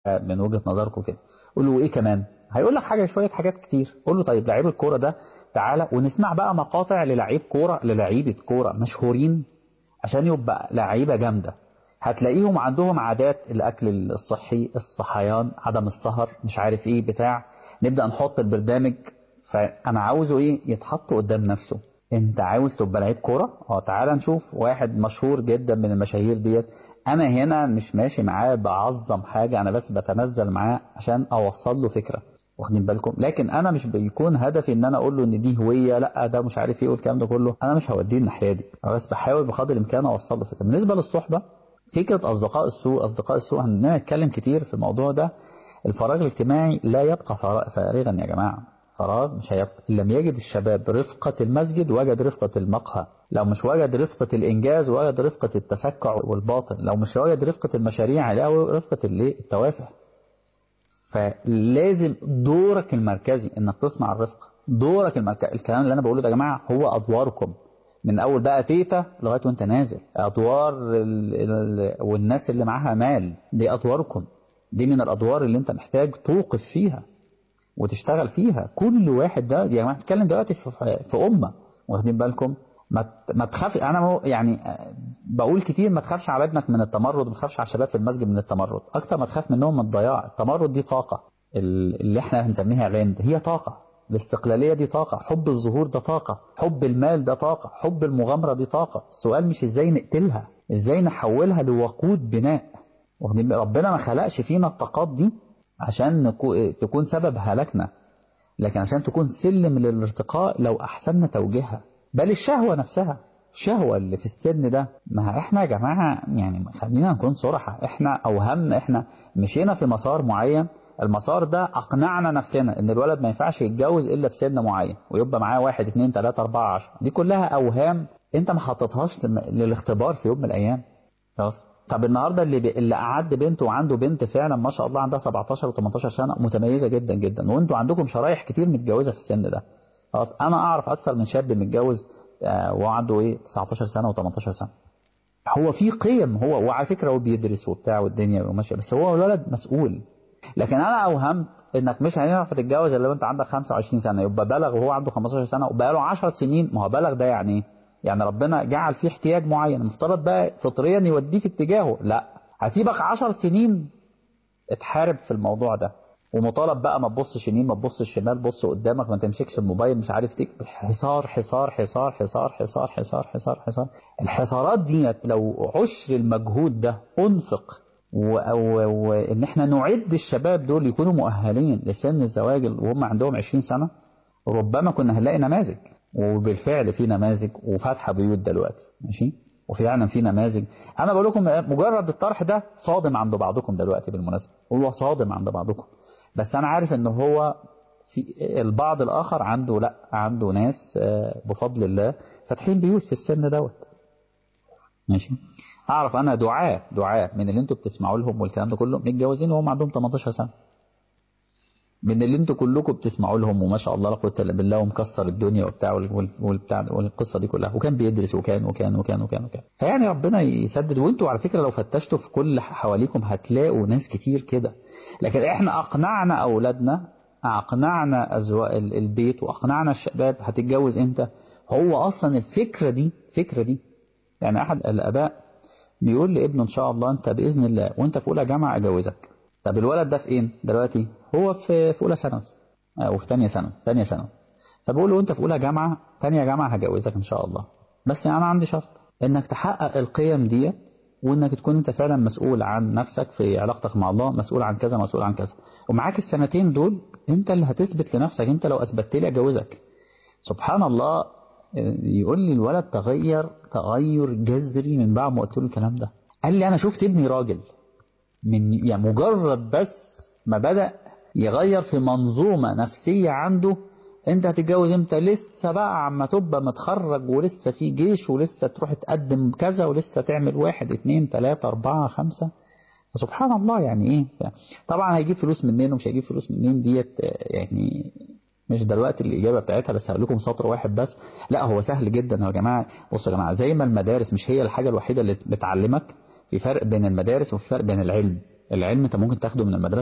من وجهة نظركم كده قول له ايه كمان هيقول لك حاجة شوية حاجات كتير قول له طيب لعيب الكورة ده تعالى ونسمع بقى مقاطع للعيب كورة للعيبة كورة مشهورين عشان يبقى لعيبة جامدة هتلاقيهم عندهم عادات الأكل الصحي الصحيان عدم السهر مش عارف ايه بتاع نبدأ نحط البرنامج فأنا عاوزه ايه يتحط قدام نفسه انت عاوز تبقى لعيب كورة اه تعالى نشوف واحد مشهور جدا من المشاهير ديت انا هنا مش ماشي معاه بعظم حاجة انا بس بتنزل معاه عشان اوصل له فكرة واخدين بالكم لكن انا مش بيكون هدفي ان انا اقول له ان دي هويه لا ده مش عارف ايه والكلام ده كله انا مش هوديه الناحيه دي انا بس بحاول بقدر الامكان اوصل له فكره بالنسبه للصحبه فكره اصدقاء السوء اصدقاء السوء هنتكلم كتير في الموضوع ده الفراغ الاجتماعي لا يبقى فارغا يا جماعه فراغ مش هيبقى إن لم يجد الشباب رفقة المسجد وجد رفقة المقهى لو مش وجد رفقة الإنجاز وجد رفقة التسكع والباطل لو مش وجد رفقة المشاريع هيلاقي رفقة التوافه فلازم دورك المركزي انك تصنع الرفقه دورك المركزي الكلام اللي انا بقوله ده يا جماعه هو ادواركم من اول بقى تيتا لغايه وانت نازل ادوار ال ال والناس اللي معاها مال دي ادواركم دي من الادوار اللي انت محتاج توقف فيها وتشتغل فيها كل واحد ده يا جماعه بتتكلم دلوقتي في, في امه واخدين بالكم ما ما تخاف انا يعني بقول كتير ما تخافش على ابنك من التمرد ما تخافش على الشباب في المسجد من التمرد اكتر ما تخاف منهم من الضياع التمرد دي طاقه اللي احنا هنسميها عند هي طاقه الاستقلاليه دي طاقه حب الظهور ده طاقه حب المال ده طاقه حب المغامره دي طاقه السؤال مش ازاي نقتلها ازاي نحولها لوقود بناء واخدين ربنا ما خلقش فينا الطاقات دي عشان تكون سبب هلاكنا لكن عشان تكون سلم للارتقاء لو احسننا توجيهها بل الشهوة نفسها الشهوة اللي في السن ده ما احنا يا جماعة يعني خلينا نكون صراحة احنا اوهمنا احنا مشينا في مسار معين المسار ده اقنعنا نفسنا ان الولد ما ينفعش يتجوز الا بسن معين ويبقى معاه واحد اتنين تلاتة اربعة عشر دي كلها اوهام انت ما حطيتهاش للاختبار في يوم من الايام خلاص طب النهارده اللي بي... اللي قعد بنت وعنده بنت فعلا ما شاء الله عندها 17 و18 سنه متميزه جدا جدا وانتوا عندكم شرايح كتير متجوزه في السن ده خلاص انا اعرف اكثر من شاب متجوز آه وعنده ايه 19 سنه و18 سنه هو في قيم هو وعلى فكره هو بيدرس وبتاع والدنيا وماشيه بس هو الولد مسؤول لكن انا اوهمت انك مش هينفع تتجوز الا وانت عندك 25 سنه يبقى بلغ وهو عنده 15 سنه وبقى له 10 سنين ما هو بلغ ده يعني ايه؟ يعني ربنا جعل فيه احتياج معين المفترض بقى فطريا يوديه في اتجاهه لا هسيبك 10 سنين اتحارب في الموضوع ده ومطالب بقى ما تبصش يمين ما تبصش شمال بص قدامك ما تمسكش الموبايل مش عارف تكتب حصار حصار حصار حصار حصار حصار حصار حصار الحصارات دي لو عشر المجهود ده انفق وان احنا نعد الشباب دول يكونوا مؤهلين لسن الزواج وهم عندهم 20 سنة ربما كنا هنلاقي نماذج وبالفعل في نماذج وفاتحه بيوت دلوقتي ماشي وفعلا في نماذج انا بقول لكم مجرد الطرح ده صادم عند بعضكم دلوقتي بالمناسبه هو صادم عند بعضكم بس انا عارف ان هو في البعض الاخر عنده لا عنده ناس بفضل الله فاتحين بيوت في السن دوت ماشي اعرف انا دعاء دعاء من اللي انتوا بتسمعوا لهم والكلام ده كله متجوزين وهم عندهم 18 سنه من اللي انتوا كلكم بتسمعوا لهم وما شاء الله لا قوه الا بالله ومكسر الدنيا وبتاع والبتاع والقصه دي كلها وكان بيدرس وكان وكان وكان وكان وكان فيعني ربنا يسدد وانتوا على فكره لو فتشتوا في كل حواليكم هتلاقوا ناس كتير كده لكن احنا اقنعنا اولادنا اقنعنا ازواج البيت واقنعنا الشباب هتتجوز امتى هو اصلا الفكره دي الفكره دي يعني احد الاباء بيقول لابنه ان شاء الله انت باذن الله وانت في اولى جامعه اجوزك طب الولد ده فين دلوقتي هو في في اولى ثانوي او في ثانيه ثانوي ثانيه ثانوي فبقول له انت في اولى جامعه ثانيه جامعه هجوزك ان شاء الله بس انا عندي شرط انك تحقق القيم دي وانك تكون انت فعلا مسؤول عن نفسك في علاقتك مع الله مسؤول عن كذا مسؤول عن كذا ومعاك السنتين دول انت اللي هتثبت لنفسك انت لو اثبتت لي اجوزك سبحان الله يقول لي الولد تغير تغير جذري من بعد ما قلت له الكلام ده قال لي انا شفت ابني راجل من يعني مجرد بس ما بدأ يغير في منظومة نفسية عنده انت هتتجوز امتى لسه بقى عما تبقى متخرج ولسه في جيش ولسه تروح تقدم كذا ولسه تعمل واحد اتنين تلاتة اربعة خمسة سبحان الله يعني ايه طبعا هيجيب فلوس منين ومش هيجيب فلوس منين ديت يعني مش دلوقتي الإجابة بتاعتها بس هقول لكم سطر واحد بس لا هو سهل جدا يا جماعة بصوا يا جماعة زي ما المدارس مش هي الحاجة الوحيدة اللي بتعلمك في فرق بين المدارس وفي فرق بين العلم العلم انت ممكن تاخده من المدرسة